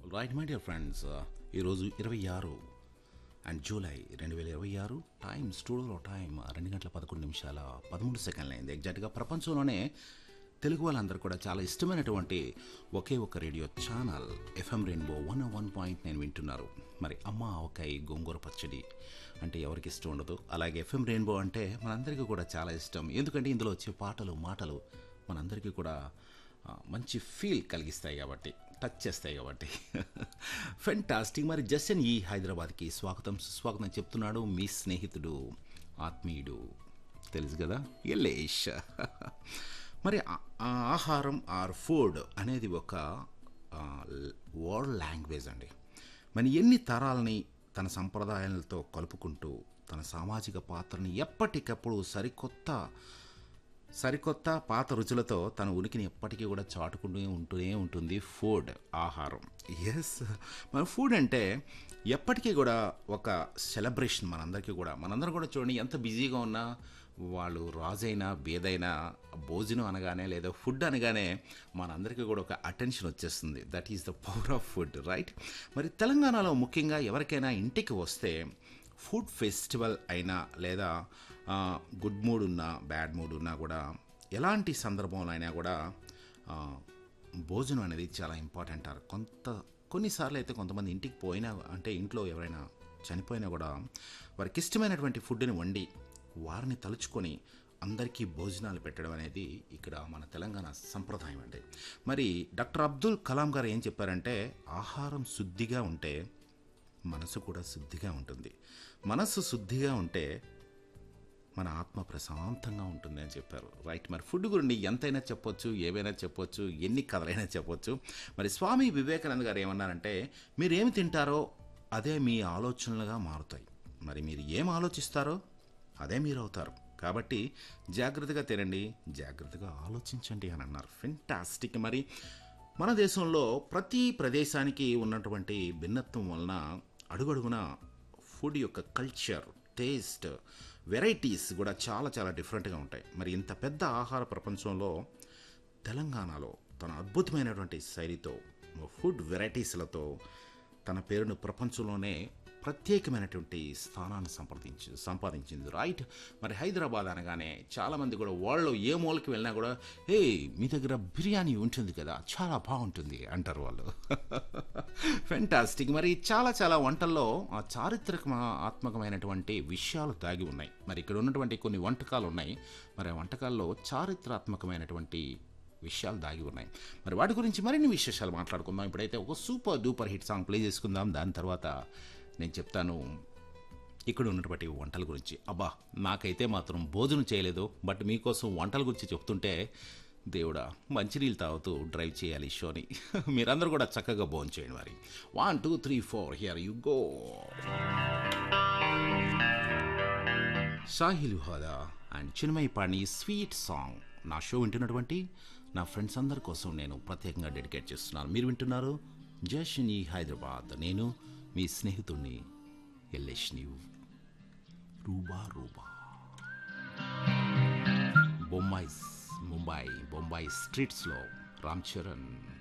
right my dear friends ఈరోజు ఇరవై ఆరు అండ్ జూలై రెండు వేల ఇరవై ఆరు టైం స్టూడియోలో టైం రెండు గంటల పదకొండు నిమిషాల పదమూడు సెకండ్లు అయింది ఎగ్జాక్ట్గా ప్రపంచంలోనే తెలుగు వాళ్ళందరూ కూడా చాలా ఇష్టమైనటువంటి ఒకే ఒక radio channel FM rainbow one one point నేను వింటున్నారు మరి అమ్మ ఆవకాయ గోంగూర పచ్చడి అంటే ఎవరికి ఇష్టం ఉండదు అలాగే ఎఫ్ఎం రెయిన్బో అంటే మనందరికీ కూడా చాలా ఇష్టం ఎందుకంటే ఇందులో వచ్చే పాటలు మాటలు మనందరికీ కూడా ఆ, మంచి ఫీల్ కలిగిస్తాయి కాబట్టి టచ్ చేస్తాయి కాబట్టి ఫెంటాస్టిక్ మరి జస్టిన్ ఈ హైదరాబాద్కి స్వాగతం సుస్వాగతం చెప్తున్నాడు మీ స్నేహితుడు ఆత్మీయుడు తెలుసు కదా ఎల్లేష్ మరి ఆ- ఆ ఆహారం ఆర్ ఫుడ్ అనేది ఒక వరల్డ్ లాంగ్వేజ్ అండి మరి ఎన్ని తరాలని తన సంప్రదాయాలతో కలుపుకుంటూ తన సామాజిక పాత్రని ఎప్పటికప్పుడు సరికొత్త సరికొత్త పాత రుచులతో తన ఉనికిని ఎప్పటికీ కూడా చాటుకుంటూ ఉంటూనే ఉంటుంది ఫుడ్ ఆహారం ఎస్ మన ఫుడ్ అంటే ఎప్పటికీ కూడా ఒక సెలబ్రేషన్ మనందరికీ కూడా మనందరం కూడా చూడండి ఎంత బిజీగా ఉన్నా వాళ్ళు రాజైనా బేదైనా భోజనం అనగానే లేదా ఫుడ్ అనగానే మనందరికీ కూడా ఒక అటెన్షన్ వచ్చేస్తుంది that is the power of food right మరి తెలంగాణలో ముఖ్యంగా ఎవరికైనా ఇంటికి వస్తే ఫుడ్ ఫెస్టివల్ అయినా లేదా ఆ, గుడ్ మూడ్ ఉన్నా బ్యాడ్ మూడ్ ఉన్నా కూడా ఎలాంటి సందర్భంలో అయినా కూడా ఆ, భోజనం అనేది చాలా ఇంపార్టెంట్ అంటారు కొంత కొన్నిసార్లు అయితే కొంతమంది ఇంటికి పోయినా అంటే ఇంట్లో ఎవరైనా చనిపోయినా కూడా వారికి ఇష్టమైనటువంటి ఫుడ్ని వండి వారిని తలుచుకొని అందరికీ భోజనాలు పెట్టడం అనేది ఇక్కడ మన తెలంగాణ సంప్రదాయం అండి మరి డాక్టర్ అబ్దుల్ కలాం గారు ఏం చెప్పారంటే ఆహారం శుద్ధిగా ఉంటే మనసు కూడా శుద్ధిగా ఉంటుంది మనస్సు శుద్ధిగా ఉంటే మన ఆత్మ ప్రశాంతంగా ఉంటుంది అని చెప్పారు రైట్ మరి ఫుడ్ గురించి ఎంతైనా చెప్పొచ్చు ఏవైనా చెప్పొచ్చు ఎన్ని కథలైనా చెప్పొచ్చు మరి స్వామి వివేకానంద గారు ఏమన్నారంటే మీరు ఏమి తింటారో అదే మీ ఆలోచనలుగా మారుతాయి మరి మీరు ఏం ఆలోచిస్తారో అదే మీరు అవుతారు కాబట్టి జాగ్రత్తగా తినండి జాగ్రత్తగా ఆలోచించండి అని అన్నారు ఫెంటాస్టిక్ మరి మన దేశంలో ప్రతి ప్రదేశానికి ఉన్నటువంటి భిన్నత్వం వలన అడుగడుగున ఫుడ్ యొక్క కల్చర్ టేస్ట్ వెరైటీస్ కూడా చాలా చాలా డిఫరెంట్గా ఉంటాయి మరి ఇంత పెద్ద ఆహార ప్రపంచంలో తెలంగాణలో తన అద్భుతమైనటువంటి శైలితో ఫుడ్ వెరైటీస్లతో తన పేరును ప్రపంచంలోనే ప్రత్యేకమైనటువంటి స్థానాన్ని సంప్రదించి సంపాదించింది రైట్ మరి హైదరాబాద్ అనగానే చాలామంది కూడా వాళ్ళు ఏ మూలకి వెళ్ళినా కూడా ఏ మీ దగ్గర బిర్యానీ ఉంటుంది కదా చాలా బాగుంటుంది అంటారు వాళ్ళు ఫెంటాస్టిక్ మరి చాలా చాలా వంటల్లో ఆ చారిత్రక ఆత్మకమైనటువంటి విషయాలు దాగి ఉన్నాయి మరి ఇక్కడ ఉన్నటువంటి కొన్ని వంటకాలు ఉన్నాయి మరి ఆ వంటకాల్లో చారిత్రాత్మకమైనటువంటి విషయాలు దాగి ఉన్నాయి మరి వాటి గురించి మరిన్ని విశేషాలు మాట్లాడుకుందాం ఇప్పుడైతే ఒక super duper hit song play చేసుకుందాం దాని తర్వాత నేను చెప్తాను ఇక్కడ ఉన్నటువంటి వంటల గురించి అబ్బా నాకైతే మాత్రం భోజనం చేయలేదు బట్ మీకోసం వంటల గురించి చెప్తుంటే దేవుడా మంచినీళ్ళు తాగుతూ డ్రైవ్ చేయాలి ఈ షోని మీరందరూ కూడా చక్కగా భోజనం చేయండి మరి one two three four here you go Sahil Hoda and Chinmayi Pani sweet song నా షో వింటున్నటువంటి నా ఫ్రెండ్స్ అందరి కోసం నేను ప్రత్యేకంగా డెడికేట్ చేస్తున్నాను మీరు వింటున్నారు జషిని హైదరాబాద్ నేను మీ స్నేహితుడిని ఎల్లేష్ని రూబా రూబా బొంబాయి ముంబై బొంబాయి స్ట్రీట్స్లో రామ్ చరణ్